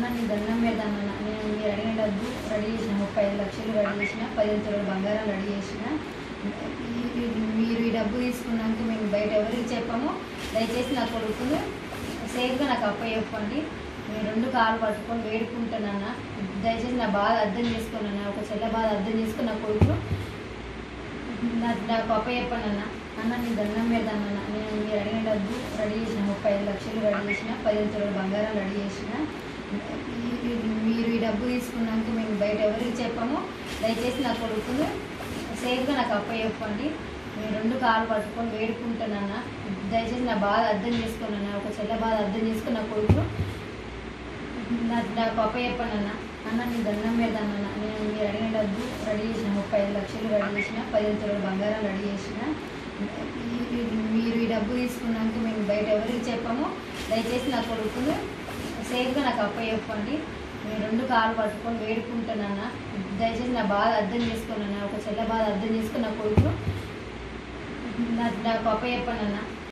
అన్న నీ దండం పెడతాను అన్న నేను మీరు అడిగిన డబ్బు రెడీ చేసిన ముప్పై ఐదు లక్షలు రెడీ చేసిన పదిహేను తులాల బంగారం రెడీ చేసిన ఈ- ఈ- మీరు ఈ డబ్బు తీసుకున్నాక మేము బయట ఎవరికి చెప్పము దయచేసి నా కొడుకును సేఫ్గా నాకు అప్ప చెప్పండి మీ రెండు కాలు పట్టుకొని వేడుకుంటానన్న దయచేసి నా బాధ అర్థం చేసుకోండి అన్న ఒక చెల్ల బాధ అర్థం చేసుకుని నా కొడుకు నా- నాకు అప్ప చెప్పండి అన్న అన్న నీ దండం పెడతాను అన్న నేను మీరు అడిగిన డబ్బు రెడీ చేసిన ముప్పై ఐదు లక్షలు రెడీ చేసిన పదిహేను తులాల బంగారం రెడీ చేసిన ఈ- ఈ- మీరు ఈ డబ్బు తీసుకున్నాక మేము బయట ఎవరికి చెప్పము దయచేసి నా కొడుకును సేఫ్గా నాకు అప్ప చెప్పండి మీ రెండు కాలు పట్టుకొని వేడుకుంటానన్న దయచేసి నా బాధ అర్థం చేసుకోండి అన్న ఒక చెల్ల బాధ అర్థం చేసుకుని నా కొడుకు నా- నాకు అప్ప చెప్పండి అన్న అన్న నీ దండం పెడతాను అన్న నేను మీరు అడిగిన డబ్బు రెడీ చేసిన ముప్పై ఐదు లక్షలు రెడీ చేసిన పదిహేను తులాల బంగారం రెడీ చేసిన ఈ- ఈ- మీరు ఈ డబ్బు తీసుకున్నాక మేము బయట ఎవరికి చెప్పము దయచేసి నా కొడుకును సేఫ్గా నాకు అప్ప చెప్పండి మీ రెండు కాలు పట్టుకొని వేడుకుంటానన్న దయచేసి నా బాధ అర్థం చేసుకోండి అన్న ఒక చెల్ల బాధ అర్థం చేసుకుని నా కొడుకు నా- నాకు అప్ప చెప్పండి అన్న